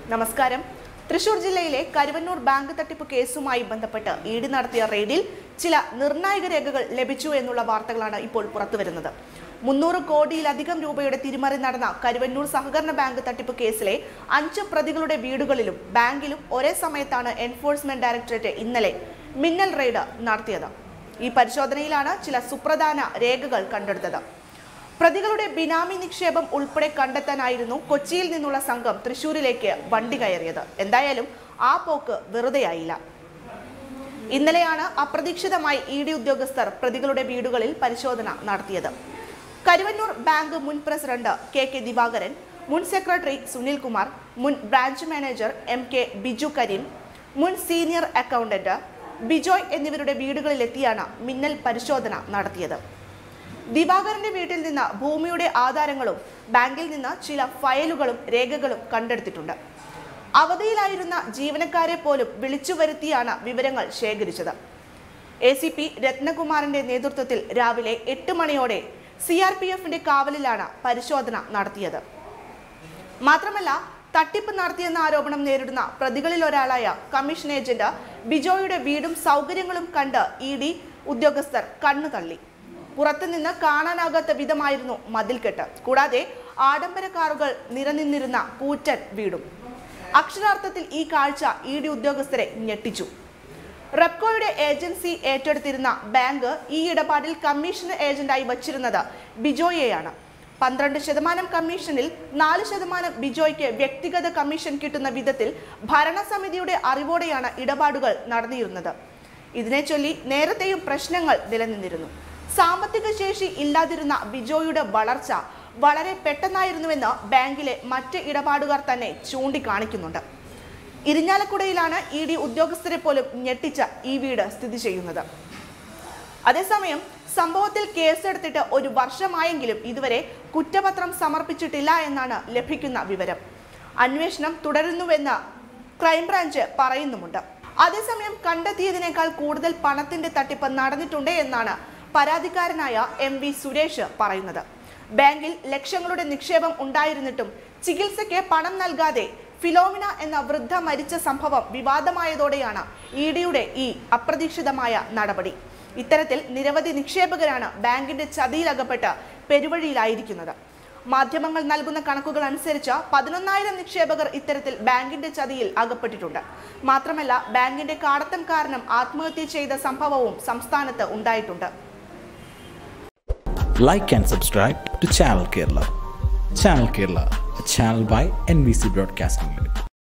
നമസ്കാരം തൃശൂർ ജില്ലയിലെ കരുവന്നൂർ ബാങ്ക് തട്ടിപ്പ് കേസുമായി ബന്ധപ്പെട്ട് ഇ ഡി നടത്തിയ റെയ്ഡിൽ ചില നിർണായക രേഖകൾ ലഭിച്ചു എന്നുള്ള വാർത്തകളാണ് ഇപ്പോൾ പുറത്തുവരുന്നത് മുന്നൂറ് കോടിയിലധികം രൂപയുടെ തിരിമറി നടന്ന കരുവന്നൂർ സഹകരണ ബാങ്ക് തട്ടിപ്പ് കേസിലെ അഞ്ച് പ്രതികളുടെ വീടുകളിലും ബാങ്കിലും ഒരേ സമയത്താണ് എൻഫോഴ്സ്മെന്റ് ഡയറക്ടറേറ്റ് ഇന്നലെ മിന്നൽ റെയ്ഡ് നടത്തിയത് ഈ പരിശോധനയിലാണ് ചില സുപ്രധാന രേഖകൾ കണ്ടെടുത്തത് പ്രതികളുടെ ബിനാമി നിക്ഷേപം ഉൾപ്പെടെ കണ്ടെത്താനായിരുന്നു കൊച്ചിയിൽ നിന്നുള്ള സംഘം തൃശൂരിലേക്ക് വണ്ടി കയറിയത് എന്തായാലും ആ പോക്ക് വെറുതെയായില്ല ഇന്നലെയാണ് അപ്രതീക്ഷിതമായി ഇ ഡി ഉദ്യോഗസ്ഥർ പ്രതികളുടെ വീടുകളിൽ പരിശോധന നടത്തിയത് കരുവന്നൂർ ബാങ്ക് മുൻ പ്രസിഡന്റ് കെ കെ ദിവാകരൻ മുൻ സെക്രട്ടറി സുനിൽ കുമാർ മുൻ branch manager M K Biju Kareem മുൻ സീനിയർ അക്കൗണ്ടന്റ് ബിജോയ് എന്നിവരുടെ വീടുകളിലെത്തിയാണ് മിന്നൽ പരിശോധന നടത്തിയത് ദിവാകരന്റെ വീട്ടിൽ നിന്ന് ഭൂമിയുടെ ആധാരങ്ങളും ബാങ്കിൽ നിന്ന് ചില ഫയലുകളും രേഖകളും കണ്ടെടുത്തിട്ടുണ്ട് അവധിയിലായിരുന്ന ജീവനക്കാരെ പോലും വിളിച്ചു വരുത്തിയാണ് വിവരങ്ങൾ ശേഖരിച്ചത് എ സി പി രത്നകുമാറിന്റെ നേതൃത്വത്തിൽ രാവിലെ എട്ട് മണിയോടെ സി ആർ പി എഫിന്റെ കാവലിലാണ് പരിശോധന നടത്തിയത് മാത്രമല്ല തട്ടിപ്പ് നടത്തിയെന്ന ആരോപണം നേരിടുന്ന പ്രതികളിൽ ഒരാളായ കമ്മീഷൻ ഏജന്റ് ബിജോയുടെ വീടും സൗകര്യങ്ങളും കണ്ട് ഇ ഡി ഉദ്യോഗസ്ഥർ കണ്ണു തള്ളി പുറത്തുനിന്ന് കാണാനാകാത്ത വിധമായിരുന്നു മതിൽക്കെട്ട് കൂടാതെ ആഡംബര കാറുകൾ നിരനിന്നിരുന്ന കൂറ്റൻ വീടും അക്ഷരാർത്ഥത്തിൽ ഈ കാഴ്ച ഇ ഡി ഉദ്യോഗസ്ഥരെ ഞെട്ടിച്ചു റെപ്കോയുടെ ഏജൻസി ഏറ്റെടുത്തിരുന്ന ബാങ്ക് ഈ ഇടപാടിൽ കമ്മീഷൻ ഏജന്റായി വച്ചിരുന്നത് ബിജോയെയാണ് പന്ത്രണ്ട് ശതമാനം കമ്മീഷനിൽ നാല് ശതമാനം ബിജോയ്ക്ക് വ്യക്തിഗത കമ്മീഷൻ കിട്ടുന്ന വിധത്തിൽ ഭരണസമിതിയുടെ അറിവോടെയാണ് ഇടപാടുകൾ നടന്നിരുന്നത് ഇതിനെ ചൊല്ലി നേരത്തെയും പ്രശ്നങ്ങൾ നിലനിന്നിരുന്നു സാമ്പത്തിക ശേഷി ഇല്ലാതിരുന്ന ബിജോയുടെ വളർച്ച വളരെ പെട്ടെന്നായിരുന്നുവെന്ന് ബാങ്കിലെ മറ്റ് ഇടപാടുകാർ തന്നെ ചൂണ്ടിക്കാണിക്കുന്നുണ്ട് ഇരിഞ്ഞാലക്കുടയിലാണ് ഇ ഡി ഉദ്യോഗസ്ഥരെ പോലും ഞെട്ടിച്ച ഈ വീട് സ്ഥിതി ചെയ്യുന്നത് അതേസമയം സംഭവത്തിൽ കേസെടുത്തിട്ട് ഒരു വർഷമായെങ്കിലും ഇതുവരെ കുറ്റപത്രം സമർപ്പിച്ചിട്ടില്ല എന്നാണ് ലഭിക്കുന്ന വിവരം അന്വേഷണം തുടരുന്നുവെന്ന് ക്രൈംബ്രാഞ്ച് പറയുന്നുമുണ്ട് അതേസമയം കണ്ടെത്തിയതിനേക്കാൾ കൂടുതൽ പണത്തിന്റെ തട്ടിപ്പ് നടന്നിട്ടുണ്ട് എന്നാണ് പരാതിക്കാരനായ എം വി സുരേഷ് പറയുന്നത് ബാങ്കിൽ ലക്ഷങ്ങളുടെ നിക്ഷേപം ഉണ്ടായിരുന്നിട്ടും ചികിത്സയ്ക്ക് പണം നൽകാതെ ഫിലോമിന എന്ന വൃദ്ധ മരിച്ച സംഭവം വിവാദമായതോടെയാണ് ഇ ഡിയുടെ ഈ അപ്രതീക്ഷിതമായ നടപടി ഇത്തരത്തിൽ നിരവധി നിക്ഷേപകരാണ് ബാങ്കിന്റെ ചതിയിലകപ്പെട്ട് പെരുവഴിയിലായിരിക്കുന്നത് മാധ്യമങ്ങൾ നൽകുന്ന കണക്കുകൾ അനുസരിച്ച് പതിനൊന്നായിരം നിക്ഷേപകർ ഇത്തരത്തിൽ ബാങ്കിന്റെ ചതിയിൽ അകപ്പെട്ടിട്ടുണ്ട് മാത്രമല്ല ബാങ്കിന്റെ കാടത്തം കാരണം ആത്മഹത്യ ചെയ്ത സംഭവവും സംസ്ഥാനത്ത് ഉണ്ടായിട്ടുണ്ട് like and subscribe to Channel Kerala. Channel Kerala, a channel by NBC Broadcasting Limited.